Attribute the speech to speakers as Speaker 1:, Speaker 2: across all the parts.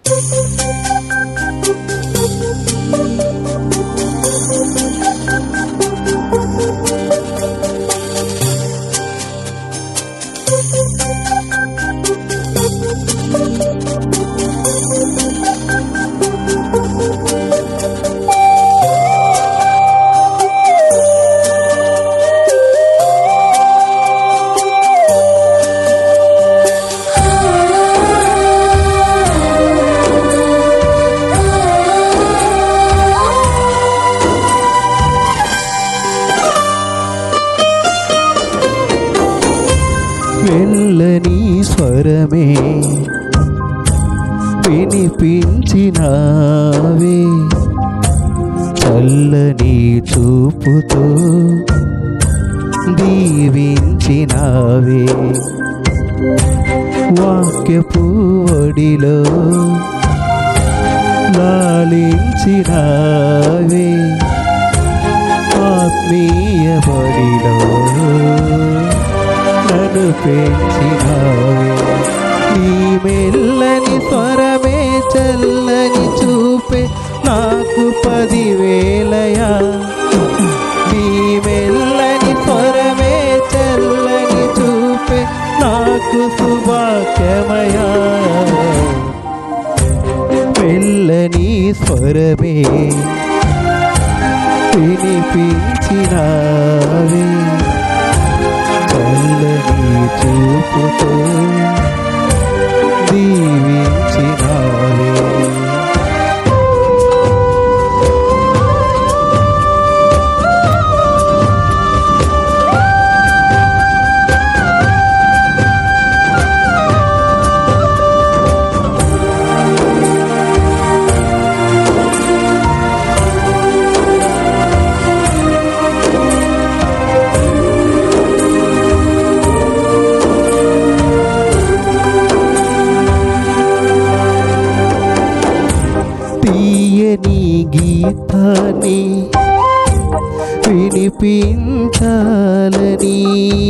Speaker 1: వెళ్ళని స్వరమే వినిపించినావే చల్లని చూపుతో దీవించినావే వాక్యపు ఒడిలో లాలించినావే ఆత్మీయ బడిలో నన్ను పెంచినావే నీ మెల్లని స్వరమే చల్లని చూపే నాకు పదివేలయా నీ మెల్లని స్వరమే చల్లని చూపే నాకు సుభాగ్యమయా మెల్లని స్వరమే వినిపించినావే చల్లని చూపుతో దీవించినావే తీయని గీతాన్ని వినిపించాలని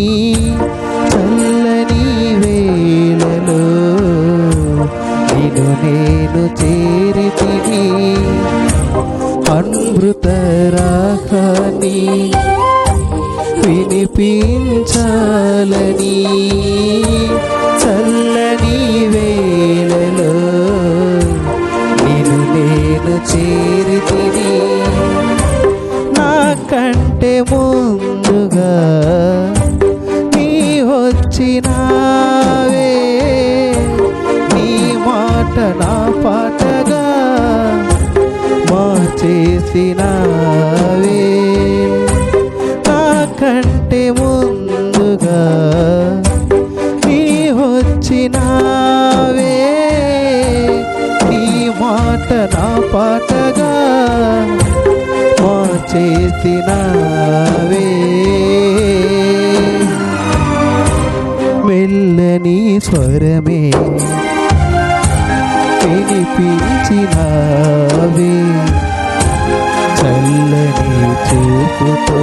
Speaker 1: చల్లని వేళలో నిన్ను నేను చేరితిని అమృత రాగాన్ని వినిపించాలని చల్లని వేళలో నేను నేను చేరితిని నాకంటే ముందుగా నీ వచ్చినావే నీ మాట నా పాటగా మార్చేసినావే నాకంటే ముందుగా నీ వచ్చినావే నీ మాట నా పాటగా మార్చేసినావే మెల్లని స్వరమే వినిపించినావే చల్లని చూపుతో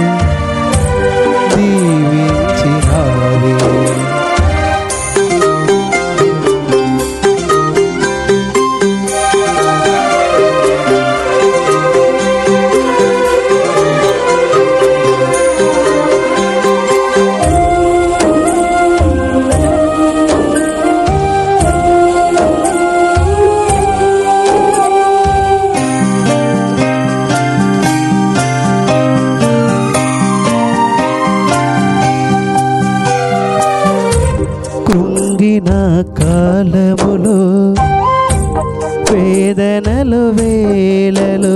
Speaker 1: దీవించినావే కృంగిన కాలములో వేదనలు వేలలో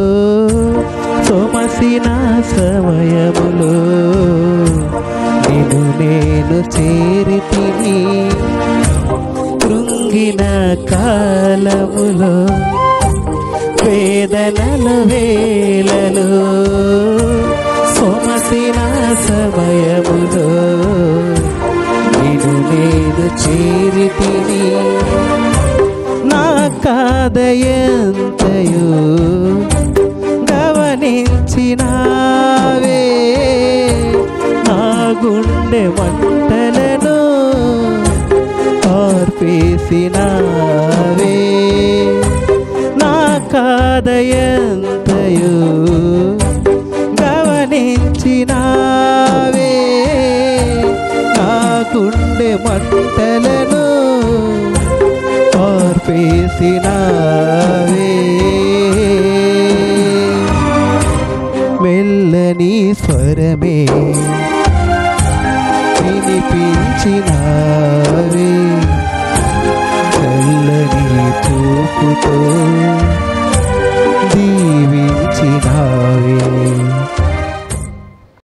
Speaker 1: సొమసిన సమయములో నిన్ను నేను చేరితిని కృంగిన కాలములో వేదనల వేలలో సొమసిన సమయములో నిన్ను నేను చేరితిని నా కాదయంతయు గమనించినావే నా గుండె మంటలను ఆర్పేసినావే బాధయంతయు గమనించినావే నా గుండె మంటలను ఆర్పేసినావే మెల్లని స్వరమే వినిపించినావే